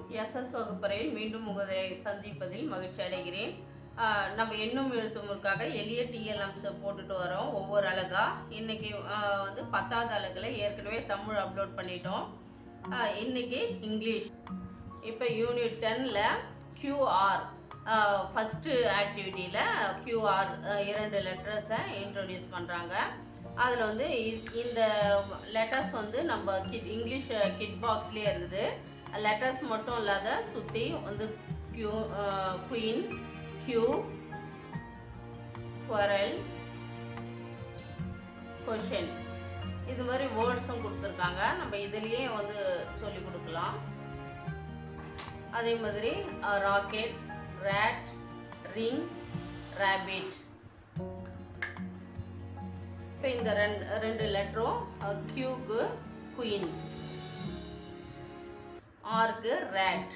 SS வகுப்பறையில் மீண்டும் உங்களை சந்திப்பதில் மகிழ்ச்சி அடைகிறேன் ஆஹ் நம்ம எண்ணும் எழுத்துமுற்காக எளிய டிஎல்எம்ஸை போட்டுட்டு வரோம் ஒவ்வொரு அழகா இன்னைக்கு ஆஹ் வந்து பத்தாவது அழகுல ஏற்கனவே தமிழ் அப்லோட் பண்ணிட்டோம் ஆஹ் இன்னைக்கு இங்கிலீஷ் இப்போ யூனிட் டென்னில் கியூஆர் ஃபஸ்ட்டு ஆக்டிவிட்டியில் கியூஆர் இரண்டு லெட்டர்ஸை இன்ட்ரடியூஸ் பண்ணுறாங்க அதில் வந்து இ- இந்த லெட்டர்ஸ் வந்து நம்ம கிட் இங்கிலீஷ் கிட் பாக்ஸ்லேயே இருக்குது லெட்டர்ஸ் மட்டும் இல்லாத சுற்றி வந்து Q queen Q quarrel question இது மாதிரி வேர்ட்ஸும் கொடுத்துருக்காங்க நம்ம இதுலேயே வந்து சொல்லி கொடுக்கலாம் அதே மாதிரி ராக்கெட் ரேட் ரிங் ரேபிட் இப்போ இந்த ரெண்டு ரெண்டு லெட்டரும் கியூக்கு குயின் ஆர்க்கு ரேட்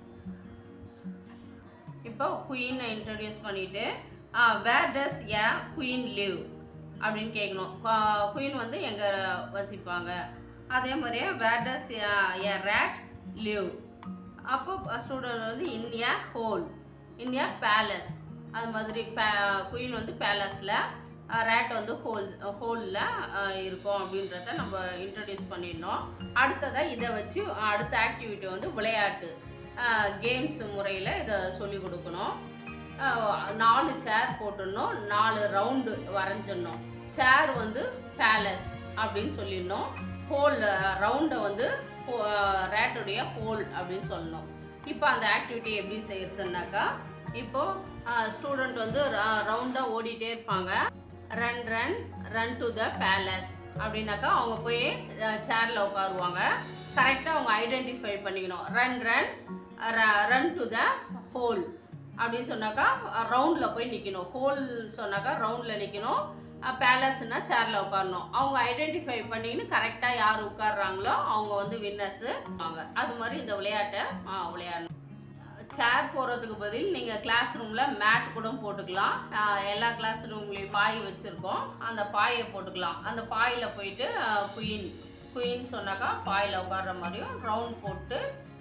இப்போ குயினை இன்ட்ரடியூஸ் பண்ணிட்டு வேர் டஸ் ஏ குயின் லிவ் அப்படின்னு கேட்கணும் குயின் வந்து எங்கே வசிப்பாங்க அதே மாதிரியே where does a rat live அப்போ ஸ்டூடெண்ட் வந்து இந்தியா ஹோல் இந்தியா பேலஸ் அது மாதிரி பே குயின் வந்து பேலஸில் ரேட் வந்து ஹோல் ஹோலில் இருக்கும் அப்படின்றத நம்ம இன்ட்ரடியூஸ் பண்ணிடணும் அடுத்ததாக இதை வச்சு அடுத்த ஆக்டிவிட்டி வந்து விளையாட்டு கேம்ஸ் முறையில் இதை சொல்லி கொடுக்கணும் அஹ் நாலு சேர் போட்டுடணும் நாலு ரவுண்டு வரைஞ்சிடணும் சேர் வந்து பேலஸ் அப்படின்னு சொல்லிடணும் ஹோல் ரவுண்டை வந்து ரேட்டுடைய ஹோல் அப்படின்னு சொல்லணும் இப்போ அந்த ஆக்டிவிட்டி எப்படி செய்யறதுனாக்கா இப்போ ஸ்டூடெண்ட் வந்து ரவுண்டாக ஓடிட்டே இருப்பாங்க run run run to the palace அப்படின்னாக்கா அவங்க போய் சேரில் உட்காருவாங்க கரெக்டாக அவங்க ஐடென்டிஃபை பண்ணிக்கணும் run run run to the hole அப்படின்னு சொன்னாக்கா ரவுண்டில் போய் நிற்கணும் ஹோல் சொன்னாக்கா ரவுண்டில் நிற்கணும் பேலஸ்னா சேரில் உட்காரணும் அவங்க ஐடென்டிஃபை பண்ணிக்கின்னு கரெக்டாக யார் உட்கார்றாங்களோ அவங்க வந்து வின்னர்ஸு வாங்க அது மாதிரி இந்த விளையாட்டை ஆ, விளையாடணும் சேர் போடுறதுக்கு பதில் நீங்கள் கிளாஸ் ரூமில் மேட் கூட போட்டுக்கலாம் ஆஹ் எல்லா கிளாஸ் ரூம்லேயும் பாய் வச்சுருக்கோம் அந்த பாயை போட்டுக்கலாம் அந்த பாயில் போயிட்டு குயின் குயின் சொன்னாக்கா பாயில் உட்கார்ற மாதிரியும் ரவுண்ட் போட்டு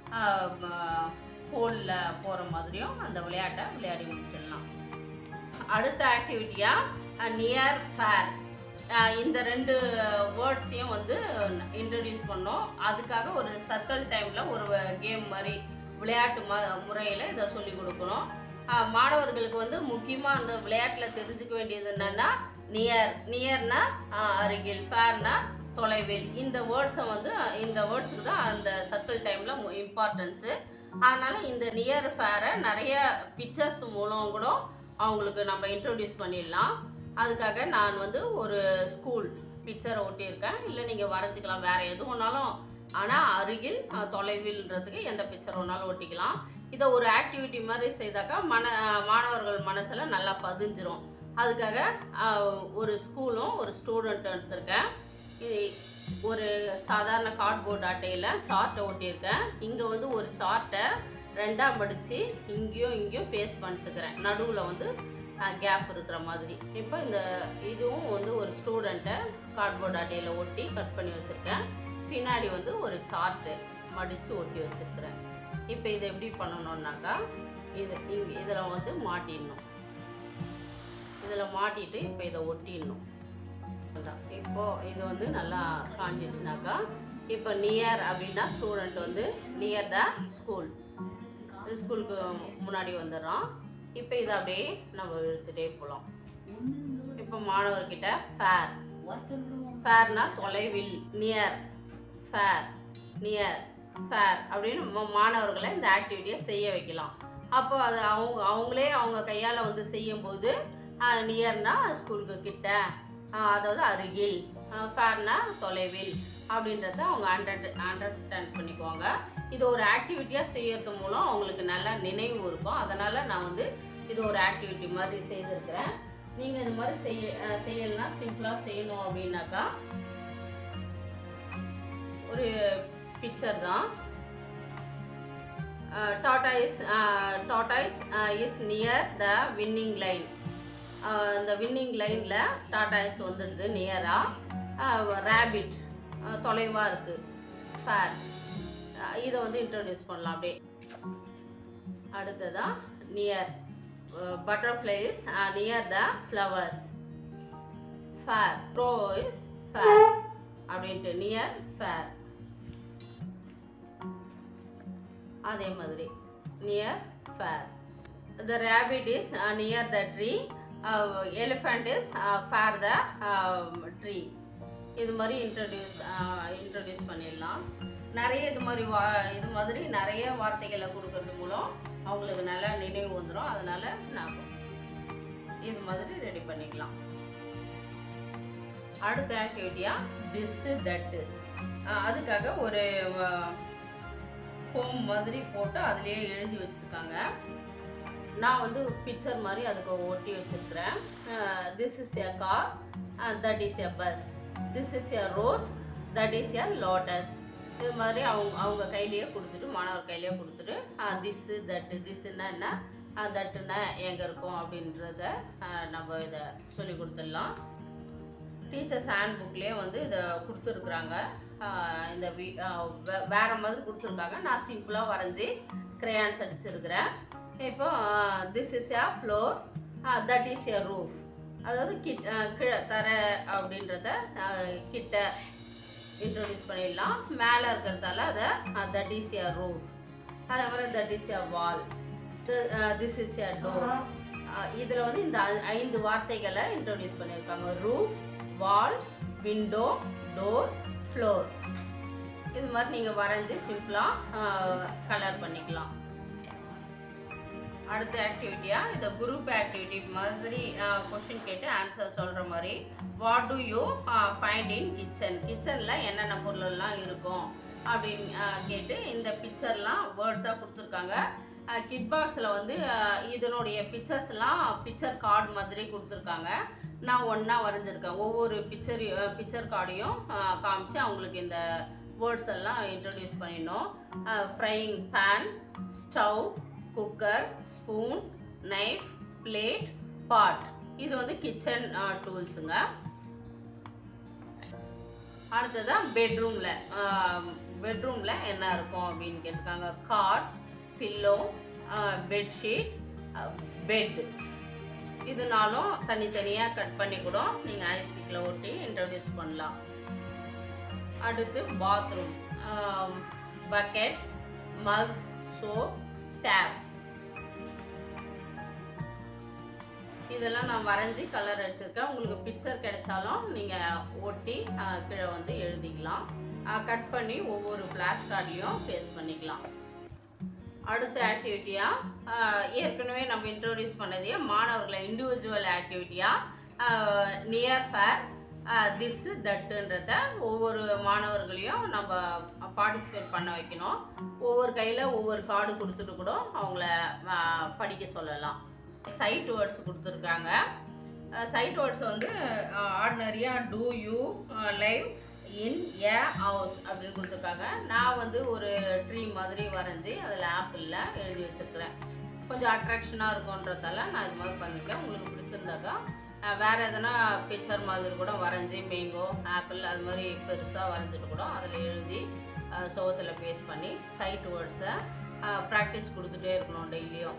ஹோலில் போகிற மாதிரியும் அந்த விளையாட்டை விளையாடி முடிச்சிடலாம் அடுத்த ஆக்டிவிட்டியாக நியர் ஃபேர் இந்த ரெண்டு வேர்ட்ஸையும் வந்து இன்ட்ரடியூஸ் பண்ணோம் அதுக்காக ஒரு சர்க்கிள் டைமில் ஒரு கேம் மாதிரி விளையாட்டு ம முறையில் இதை சொல்லி கொடுக்கணும் அஹ் மாணவர்களுக்கு வந்து முக்கியமாக அந்த விளையாட்டில் தெரிஞ்சுக்க வேண்டியது என்னென்னா நியர் நியர்னா அருகில் ஃபேர்னா தொலைவில் இந்த வேர்ட்ஸை வந்து இந்த வேர்ட்ஸுக்கு தான் அந்த சர்க்கிள் டைமில் இம்பார்ட்டன்ஸு அதனால் இந்த நியர் ஃபேரை நிறைய பிக்சர்ஸ் மூலம் கூட அவங்களுக்கு நம்ம இன்ட்ரடியூஸ் பண்ணிடலாம் அதுக்காக நான் வந்து ஒரு ஸ்கூல் பிக்சரை ஒட்டியிருக்கேன் இல்லை நீங்கள் வரைஞ்சிக்கலாம் வேறு எது வேணாலும் ஆனால் அருகில் அஹ், தொலைவில்ன்றதுக்கு எந்த பிக்சர் வேணாலும் ஒட்டிக்கலாம் இதை ஒரு ஆக்டிவிட்டி மாதிரி செய்தாக்கா மன அஹ், மாணவர்கள் மனசில் நல்லா பதிஞ்சிரும் அதுக்காக அஹ், ஒரு ஸ்கூலும் ஒரு ஸ்டூடெண்ட் எடுத்திருக்கேன் இது ஒரு சாதாரண கார்ட்போர்ட் அட்டையில் சார்ட்டை ஒட்டியிருக்கேன் இங்கே வந்து ஒரு சார்ட்டை ரெண்டாக மடித்து இங்கேயும் இங்கேயும் ஃபேஸ் பண்ணிட்டுக்கிறேன் நடுவில் வந்து கேப் இருக்கிற மாதிரி இப்போ இந்த இதுவும் வந்து ஒரு ஸ்டூடெண்ட்டை கார்ட்போர்ட் அட்டையில் ஒட்டி கட் பண்ணி வச்சுருக்கேன் பின்னாடி வந்து ஒரு சார்ட்டு மடித்து ஒட்டி வச்சுருக்கிறேன் இப்போ இதை எப்படி பண்ணணுன்னாக்கா இது இங்கே இதில் வந்து மாட்டிடணும் இதில் மாட்டிட்டு இப்போ இதை ஒட்டிடணும் அதான். இப்போ இது வந்து நல்லா காஞ்சிடுச்சுனாக்கா இப்போ நியர் அப்படின்னா ஸ்டூடெண்ட் வந்து நியர் த ஸ்கூல் ஸ்கூலுக்கு முன்னாடி வந்துடுறோம் இப்போ இதை அப்படியே நம்ம இழுத்துட்டே போகலாம் இப்போ மாணவர்கிட்ட ஃபேர் ஃபேர்னா தொலைவில் நியர் ஃபேர் நியர் ஃபேர் அப்படின்னு ம- மாணவர்களை இந்த ஆக்டிவிட்டியை செய்ய வைக்கலாம் அப்போ அது அவங்க அவங்களே அவங்க கையால் வந்து செய்யும்போது நியர்னா ஸ்கூலுக்கு கிட்ட ஆஹ் அதாவது அருகில் ஃபேர்னா தொலைவில் அப்படின்றத அவங்க அண்டர் அண்டர்ஸ்டாண்ட் பண்ணிக்குவாங்க இது ஒரு ஆக்டிவிட்டியாக செய்யறது மூலம் அவங்களுக்கு நல்ல நினைவு இருக்கும் அதனால் நான் வந்து இது ஒரு ஆக்டிவிட்டி மாதிரி செய்திருக்கிறேன் நீங்கள் இது மாதிரி செய்ய அஹ் செய்யலைன்னா சிம்பிளாக செய்யணும் அப்படின்னாக்கா ஒரு பிக்சர் தான் tortoise tortoise is near the winning line இந்த வின்னிங் லைனில் டாட்டாய்ஸ் வந்துடுது நியராக ரேபிட் தொலைவாக இருக்குது ஃபேர் இதை வந்து இன்ட்ரடியூஸ் பண்ணலாம் அப்படியே அடுத்ததா near butterfly is near the flowers far bro is far அப்படின்ட்டு நியர் ஃபேர் அதே மாதிரி near far the rabbit is near the tree elephant is far the tree இது மாதிரி இன்ட்ரடியூஸ் இன்ட்ரடியூஸ் பண்ணிடலாம் நிறைய இது மாதிரி வா இது மாதிரி நிறைய வார்த்தைகளை கொடுக்கறது மூலம் அவங்களுக்கு நல்லா நினைவு வந்துடும் அதனால நான் இது மாதிரி ரெடி பண்ணிக்கலாம் அடுத்த ஆக்டிவிட்டியாக திஸ்ஸு தட்டு அதுக்காக ஒரு ஹோம் மாதிரி போட்டு அதுலேயே எழுதி வச்சுருக்காங்க நான் வந்து பிக்சர் மாதிரி அதுக்கு ஒட்டி வச்சுருக்கிறேன் this is a car that is a bus this is a rose that is a lotus இது மாதிரி அவங்க அவங்க கையிலேயே கொடுத்துட்டு மாணவர் கையிலேயே கொடுத்துட்டு திஸ்ஸு தட்டு திஸ்ஸுன்னா என்ன தட்டுன்னா எங்கே இருக்கும் அப்படின்றத நம்ம இதை சொல்லி கொடுத்துடலாம் டீச்சர்ஸ் ஹேண்ட் புக்லேயே வந்து இதை கொடுத்துருக்குறாங்க இந்த வி வேறு மாதிரி கொடுத்துருக்காங்க நான் சிம்பிளாக வரைஞ்சி க்ரேயான்ஸ் அடிச்சிருக்கிறேன் இப்போ this is a floor that is a roof அதாவது கிட் கீழே தர அப்படின்றத கிட்ட இன்ட்ரடியூஸ் பண்ணிடலாம் மேலே இருக்கிறதால அதை தட் இஸ் ஏ ரூஃப் அதே மாதிரி that is a wall this is a door இதில் வந்து இந்த ஐந்து வார்த்தைகளை இன்ட்ரடியூஸ் பண்ணியிருக்காங்க roof wall window door floor இது மாதிரி நீங்கள் வரைஞ்சி சிம்பிளாக கலர் பண்ணிக்கலாம் அடுத்த ஆக்டிவிட்டியாக இந்த குரூப் ஆக்டிவிட்டி மாதிரி கொஷின் கேட்டு ஆன்சர் சொல்கிற மாதிரி what do you find in kitchen கிச்சனில் என்னென்ன பொருளெல்லாம் இருக்கும் அப்படின்னு கேட்டு இந்த பிக்சர்லாம் வேர்ட்ஸாக கொடுத்துருக்காங்க கிட் பாக்ஸில் வந்து இதனுடைய பிக்சர்ஸ்லாம் பிக்சர் கார்டு மாதிரி கொடுத்துருக்காங்க நான் ஒன்றா வரைஞ்சிருக்கேன் ஒவ்வொரு பிக்சர் பிக்சர் கார்டையும் காமிச்சு அவங்களுக்கு இந்த வேர்ட்ஸ் எல்லாம் இன்ட்ரடியூஸ் பண்ணிடணும் frying pan stove cooker spoon knife plate pot இது வந்து கிச்சன் டூல்ஸுங்க அடுத்ததான் பெட்ரூமில் பெட்ரூமில் என்ன இருக்கும் அப்படின்னு கேட்டிருக்காங்க காட் பில்லோ பெட்ஷீட் பெட் இதுனாலும் தனித்தனியாக கட் பண்ணி கூட நீங்கள் ஐஸ்டிக்கில் ஒட்டி இன்ட்ரடியூஸ் பண்ணலாம் அடுத்து bathroom bucket mug soap tap இதெல்லாம் நான் வரைஞ்சி கலர் அடிச்சிருக்கேன் உங்களுக்கு பிக்சர் கிடைச்சாலும் நீங்கள் ஒட்டி கீழே வந்து எழுதிக்கலாம் கட் பண்ணி ஒவ்வொரு பிளாக் கார்டையும் பேஸ்ட் பண்ணிக்கலாம் அடுத்த ஆக்டிவிட்டியாக ஏற்கனவே நம்ம இன்ட்ரோடியூஸ் பண்ணதே மாணவர்களை இண்டிவிஜுவல் ஆக்டிவிட்டியாக நியர் ஃபேர் திஸ் தட்டுன்றத ஒவ்வொரு மாணவர்களையும் நம்ம பார்ட்டிசிபேட் பண்ண வைக்கணும் ஒவ்வொரு கையில் ஒவ்வொரு கார்டு கொடுத்துட்டு கூட அவங்கள படிக்க சொல்லலாம் சைட் வேர்ட்ஸ் கொடுத்துருக்காங்க சைட் வேர்ட்ஸ் வந்து ஆர்டினரியாக do you live in a house அப்படின்னு கொடுத்துருக்காங்க நான் வந்து ஒரு ட்ரீ மாதிரி வரைஞ்சி அதில் ஆப்பிளில் எழுதி வச்சுருக்கிறேன் கொஞ்சம் அட்ராக்ஷனாக இருக்குன்றதால நான் இது மாதிரி பண்ணியிருக்கேன் உங்களுக்கு பிடிச்சிருந்தாக்கா வேறு எதனா பிக்சர் மாதிரி கூட வரைஞ்சி மேங்கோ ஆப்பிள் அது மாதிரி பெருசாக வரைஞ்சிட்டு கூட அதில் எழுதி சோகத்தில் பேஸ்ட் பண்ணி சைட் வேர்ட்ஸை ப்ராக்டிஸ் கொடுத்துட்டே இருக்கணும் டெய்லியும்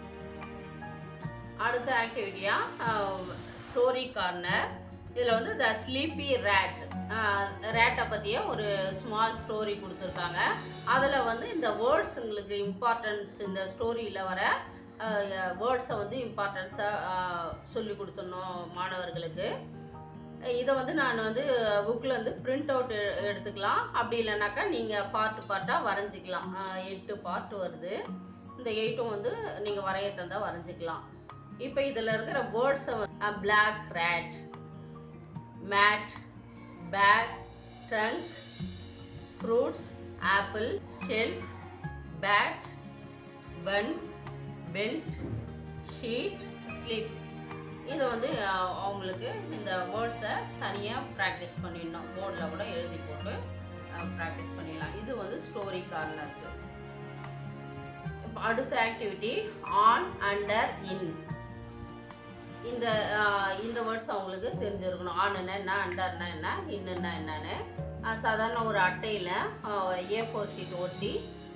அடுத்த ஆக்டிவிட்டியாக ஸ்டோரி கார்னர் இதில் வந்து த ஸ்லீப்பி ரேட் ரேட்டை பற்றிய ஒரு ஸ்மால் ஸ்டோரி கொடுத்துருக்காங்க அதில் வந்து இந்த வேர்ட்ஸுங்களுக்கு இம்பார்ட்டன்ஸ் இந்த ஸ்டோரியில் வர வேர்ட்ஸை வந்து இம்பார்ட்டன்ஸாக சொல்லி கொடுத்துடணும் மாணவர்களுக்கு இதை வந்து நான் வந்து புக்கில் வந்து பிரிண்ட் அவுட் எடுத்துக்கலாம் அப்படி இல்லைனாக்கா நீங்கள் பார்ட்டு பார்ட்டாக வரைஞ்சிக்கலாம் எட்டு பார்ட் வருது இந்த எயிட்டும் வந்து நீங்கள் வரைய தந்தால் வரைஞ்சிக்கலாம் இப்போ இதில் இருக்கிற வேர்ட்ஸை வந்து black rat mat bag trunk fruits apple shelf bat bun belt sheet sleep இதை வந்து அவங்களுக்கு இந்த வேர்ட்ஸை தனியாக ப்ராக்டிஸ் பண்ணிடணும் போர்டில் கூட எழுதி போட்டு ப்ராக்டிஸ் பண்ணிடலாம் இது வந்து ஸ்டோரி கார்னருக்கு இப்போ அடுத்த ஆக்டிவிட்டி ஆன் அண்டர் இன் இந்த இந்த வேர்ட்ஸ் அவங்களுக்கு தெரிஞ்சிருக்கணும் ஆனுன்னா என்ன அண்டர்னா என்ன இன்னுன்னா என்னன்னு சாதாரண ஒரு அட்டையில் ஏ ஃபோர் ஷீட் ஒட்டி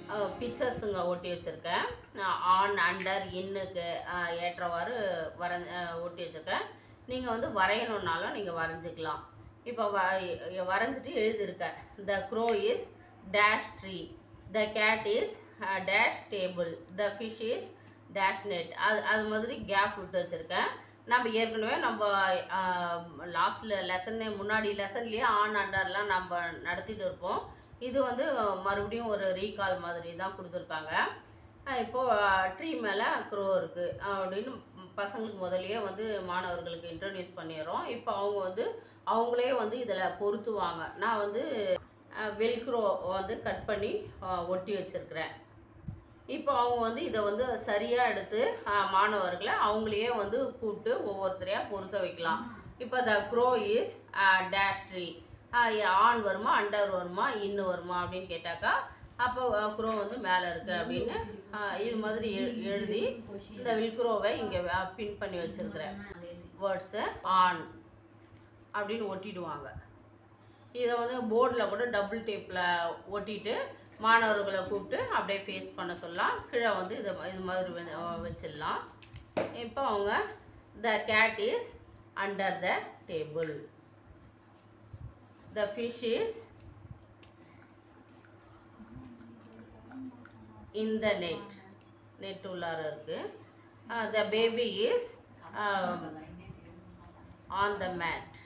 பிக்சர்ஸுங்க ஒட்டி வச்சுருக்கேன் ஆன் அண்டர் இன்னுக்கு ஏற்றவாறு வர ஒட்டி வச்சுருக்கேன் நீங்கள் வந்து வரையணுன்னாலும் நீங்கள் வரைஞ்சிக்கலாம் இப்போ வ வரைஞ்சிட்டு எழுதியிருக்கேன் the crow is dash tree the cat is dash table the fish is dash net அது அது மாதிரி கேப் விட்டு வச்சுருக்கேன் நம்ம ஏற்கனவே நம்ம லாஸ்ட்டில் லெசன்னு முன்னாடி லெசன்லேயே ஆன் அண்டர்லாம் நம்ம நடத்திட்டு இருப்போம் இது வந்து மறுபடியும் ஒரு ரீகால் மாதிரி தான் கொடுத்துருக்காங்க அஹ் இப்போ ட்ரீ மேலே க்ரோ இருக்குது அப்படின்னு பசங்களுக்கு முதல்லயே வந்து மாணவர்களுக்கு இன்ட்ரடியூஸ் பண்ணிடுறோம் இப்போ அவங்க வந்து அவங்களே வந்து இதில் பொருத்துவாங்க நான் வந்து வெல்க்ரோ வந்து கட் பண்ணி அஹ், ஒட்டி வச்சுருக்கிறேன் இப்போ அவங்க வந்து இதை வந்து சரியாக எடுத்து அஹ், மாணவர்களை அவங்களையே வந்து கூப்பிட்டு ஒவ்வொருத்தரையாக பொருத்த வைக்கலாம் இப்போ the crow is dash tree on வருமா அண்டர் வருமா இன்னு வருமா அப்படின்னு கேட்டாக்கா அப்போ க்ரோ வந்து மேலே இருக்கு அப்படின்னு அஹ், இது மாதிரி எ- எழுதி இந்த வில்க்ரோவை இங்கே பின் பண்ணி வச்சிருக்கிறேன் வேர்ட்ஸு ஆன் அப்படின்னு ஒட்டிடுவாங்க இதை வந்து போர்டில் கூட டபுள் டேப்பில் ஒட்டிட்டு மாணவர்களை கூப்பிட்டு அப்படியே ஃபேஸ் பண்ண சொல்லலாம் கீழே வந்து இதை இது மாதிரி வெ- வச்சிடலாம் இப்போ அவங்க the cat is under the table the fish is in the net net உள்ளார இருக்கு the baby is on the mat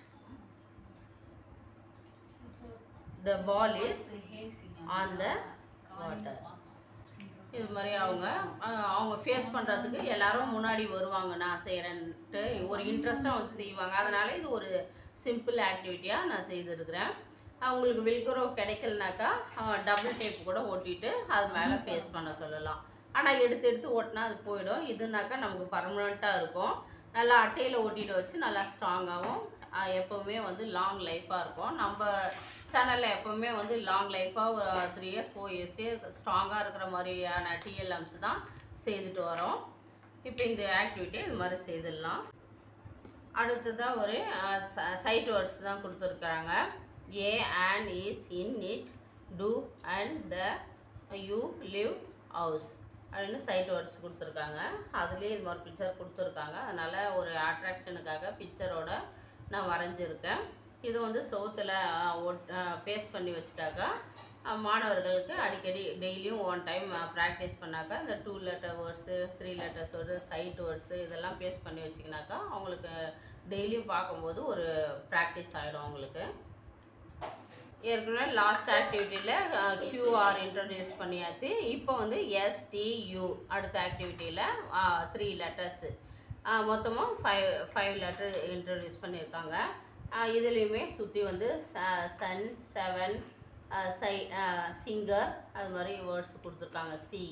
the ball is on the water இது மாதிரி அவங்க அஹ், அவங்க ஃபேஸ் பண்ணுறதுக்கு எல்லாரும் முன்னாடி வருவாங்க நான் செய்கிறேன்ட்டு ஒரு இன்ட்ரெஸ்ட்டாக வந்து செய்வாங்க அதனால் இது ஒரு சிம்பிள் ஆக்டிவிட்டியாக நான் செய்திருக்கிறேன் அவங்களுக்கு வில்குரோ கிடைக்கலனாக்கா டபுள் டேப் கூட ஒட்டிட்டு அது மேலே ஃபேஸ் பண்ண சொல்லலாம் ஆனால் எடுத்து எடுத்து ஓட்டினா அது போயிடும் இதுனாக்கா நமக்கு பர்மனெண்ட்டாக இருக்கும் நல்லா அட்டையில் ஒட்டிட்டு வச்சு நல்லா ஸ்ட்ராங்காகவும் எப்போவுமே வந்து லாங் லைஃப்பாக இருக்கும் நம்ம சேனலில் எப்போவுமே வந்து லாங் லைஃபாக ஒரு த்ரீ இயர்ஸ் ஃபோர் இயர்ஸே ஸ்ட்ராங்காக இருக்கிற மாதிரியான டிஎல்எம்ஸ் தான் செய்துட்டு வரோம் இப்போ இந்த ஆக்டிவிட்டி இது மாதிரி செய்திடலாம் அடுத்ததாக ஒரு சைட் வேர்ட்ஸ் தான் கொடுத்துருக்குறாங்க a and is in it to and the you live house அப்படின்னு சைட் வேர்ட்ஸ் கொடுத்துருக்காங்க அதுலேயே இது மாதிரி பிக்சர் கொடுத்துருக்காங்க அதனால் ஒரு அட்ராக்ஷனுக்காக பிக்சரோட நான் வரைஞ்சிருக்கேன் இது வந்து சவுத்தில் ஒட் பேஸ்ட் பண்ணி வச்சுட்டாக்கா அஹ், மாணவர்களுக்கு அடிக்கடி டெய்லியும் ஒன் டைம் ப்ராக்டிஸ் பண்ணாக்கா இந்த two letter words three letters word sight words இதெல்லாம் பேஸ்ட் பண்ணி வச்சிங்கனாக்கா அவங்களுக்கு டெய்லியும் பார்க்கும்போது ஒரு ப்ராக்டிஸ் ஆகிடும் அவங்களுக்கு ஏற்கனவே லாஸ்ட் ஆக்டிவிட்டியில் கியூஆர் இன்ட்ரடியூஸ் பண்ணியாச்சு இப்போ வந்து எஸ்டியூ அடுத்த ஆக்டிவிட்டியில் த்ரீ லெட்டர்ஸு மொத்தமாக ஃபைவ் ஃபைவ் லெட்டர் இன்ட்ரடியூஸ் பண்ணியிருக்காங்க இதுலேயுமே சுற்றி வந்து சன் செவன் சை சிங்கர் அது மாதிரி வேர்ட்ஸ் கொடுத்துருக்காங்க சி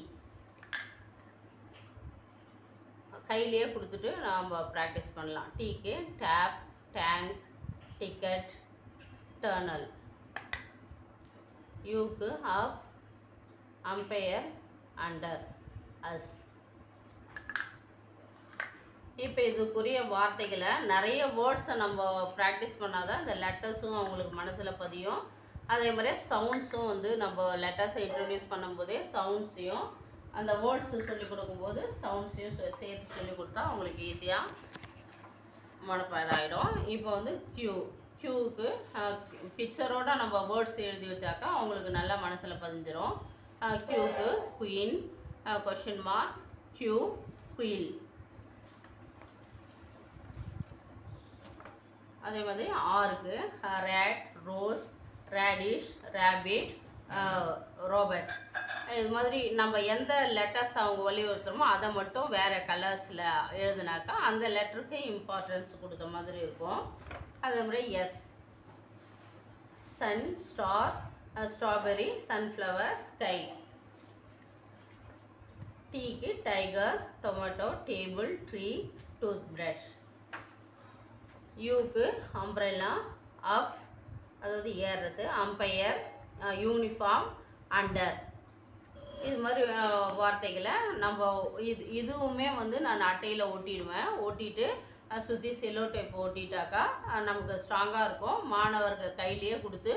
கையிலேயே கொடுத்துட்டு நாம் ப்ராக்டிஸ் பண்ணலாம் டீக்கு டேப் டேங்க் டிக்கெட் டர்னல் யூக்கு அப் அம்பையர் அண்டர் அஸ் இப்போ இதுக்குரிய வார்த்தைகளை நிறைய வேர்ட்ஸை நம்ம ப்ராக்டிஸ் பண்ணாதான் இந்த லெட்டர்ஸும் அவங்களுக்கு மனசில் பதியும் அதே மாதிரி சவுண்ட்ஸும் வந்து நம்ம லெட்டர்ஸை இன்ட்ரடியூஸ் பண்ணும்போதே சவுண்ட்ஸையும் அந்த வேர்ட்ஸு சொல்லி கொடுக்கும்போது சவுண்ட்ஸையும் சேர்த்து சொல்லி கொடுத்தா அவங்களுக்கு ஈஸியாக மனப்பாடம் ஆகிடும் இப்போ வந்து க்யூ க்யூவுக்கு பிக்சரோட நம்ம வேர்ட்ஸ் எழுதி வச்சாக்கா அவங்களுக்கு நல்லா மனசில் பதிஞ்சிரும் க்யூக்கு queen question mark Q quill அதே மாதிரி ஆருக்கு rat rose radish rabbit robot இது மாதிரி நம்ம எந்த லெட்டர்ஸ் அவங்க வலியுறுத்துறோமோ அதை மட்டும் வேறு கலர்ஸில் எழுதுனாக்கா அந்த லெட்டருக்கு இம்பார்ட்டன்ஸ் கொடுத்த மாதிரி இருக்கும் அதே மாதிரி S sun star strawberry sunflower sky டீக்கு tiger tomato table tree toothbrush யூக்கு அம்ப்ரெல்லா அப் அதாவது ஏறுறது அம்பையர் யூனிஃபார்ம் அண்டர் இது மாதிரி அஹ், வார்த்தைகளை நம்ம இது இதுவுமே வந்து நான் அட்டையில் ஒட்டிடுவேன் ஒட்டிட்டு சுற்றி செல்லோ டேப் ஒட்டிட்டாக்கா அஹ், நமக்கு ஸ்ட்ராங்காக இருக்கும் மாணவர்கள் கையிலேயே கொடுத்து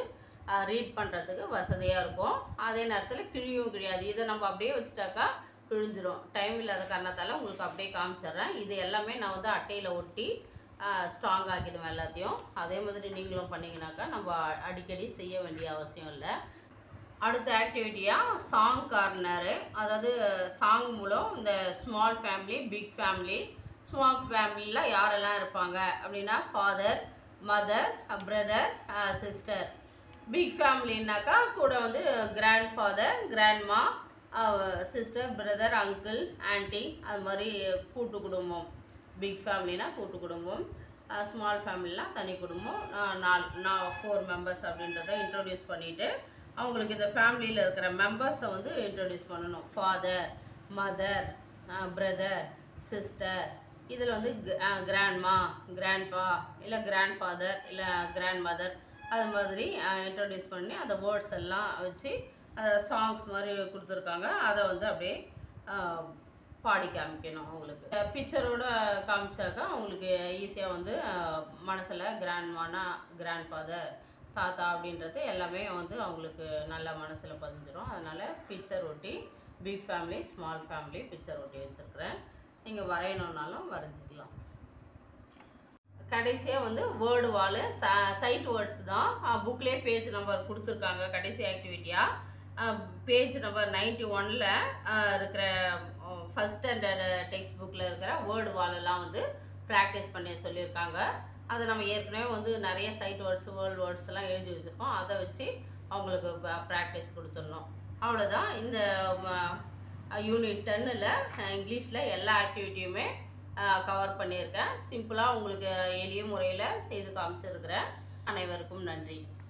ரீட் பண்ணுறதுக்கு வசதியாக இருக்கும் அதே நேரத்தில் கிழியும் கிழியாது இதை நம்ம அப்படியே வச்சுட்டாக்கா கிழிஞ்சிரும் டைம் இல்லாத காரணத்தால் உங்களுக்கு அப்படியே காமிச்சிடுறேன் இது எல்லாமே நான் வந்து அட்டையில் ஒட்டி ஸ்ட்ராங் ஆக்கிடுவேன் எல்லாத்தையும் அதே மாதிரி நீங்களும் பண்ணிங்கனாக்கா நம்ம அடிக்கடி செய்ய வேண்டிய அவசியம் இல்லை அடுத்த ஆக்டிவிட்டியாக சாங் கார்னரு அதாவது சாங் மூலம் இந்த small family big family small ஃபேமிலியில் யாரெல்லாம் இருப்பாங்க அப்படின்னா father mother brother sister big ஃபேமிலின்னாக்கா கூட வந்து grandfather grandma sister brother uncle aunty அது மாதிரி கூட்டு குடும்பம் பிக் ஃபேமிலினா கூட்டு குடும்பம் ஸ்மால் ஃபேமிலினா தனி குடும்பம் அஹ் நாலு நான் ஃபோர் மெம்பர்ஸ் அப்படின்றத இன்ட்ரோடியூஸ் பண்ணிவிட்டு அவங்களுக்கு இந்த ஃபேமிலியில் இருக்கிற மெம்பர்ஸை வந்து இன்ட்ரோடியூஸ் பண்ணணும் ஃபாதர் மதர் பிரதர் சிஸ்டர் இதில் வந்து கிராண்ட்மா கிராண்ட்பா இல்லை கிராண்ட் ஃபாதர் இல்லை கிராண்ட் மதர் அது மாதிரி இன்ட்ரோடியூஸ் பண்ணி அந்த வேர்ட்ஸ் எல்லாம் வச்சு சாங்ஸ் மாதிரி கொடுத்துருக்காங்க அதை வந்து அப்படியே அஹ், பாடி காமிக்கணும் அவங்களுக்கு பிக்சரோட காமிச்சாக்கா அவங்களுக்கு ஈஸியாக வந்து மனசில் கிராண்ட்மானா கிராண்ட் ஃபாதர் தாத்தா அப்படின்றது எல்லாமே வந்து அவங்களுக்கு நல்ல மனசில் பதிஞ்சிடும் அதனால் பிக்சர் ஒட்டி big family small family picture ஒட்டி வச்சுருக்கிறேன் நீங்கள் வரையணுன்னாலும் வரைஞ்சிக்கலாம் கடைசியாக வந்து வேர்டு வாலு ச சைட் வேர்ட்ஸ் தான் புக்லேயே பேஜ் நம்பர் கொடுத்துருக்காங்க கடைசி ஆக்டிவிட்டியாக பேஜ் நம்பர் நைன்டி ஒனில் இருக்கிற ஃபஸ்ட் ஸ்டாண்டர்டு டெக்ஸ்ட் புக்கில் இருக்கிற வேர்டு வாலெல்லாம் வந்து ப்ராக்டிஸ் பண்ணி சொல்லியிருக்காங்க அதை நம்ம ஏற்கனவே வந்து நிறைய சைட் வேர்ட்ஸ் வேர்ல்டு வேர்ட்ஸ் எல்லாம் எழுதி வச்சுருக்கோம் அதை வச்சு அவங்களுக்கு ப்ராக்டிஸ் கொடுத்துடணும் அவ்வளோதான் இந்த யூனிட் டென்னில் இங்கிலீஷில் எல்லா ஆக்டிவிட்டியுமே கவர் பண்ணியிருக்கேன் சிம்பிளாக உங்களுக்கு எளிய முறையில் செய்து காமிச்சிருக்கிறேன் அனைவருக்கும் நன்றி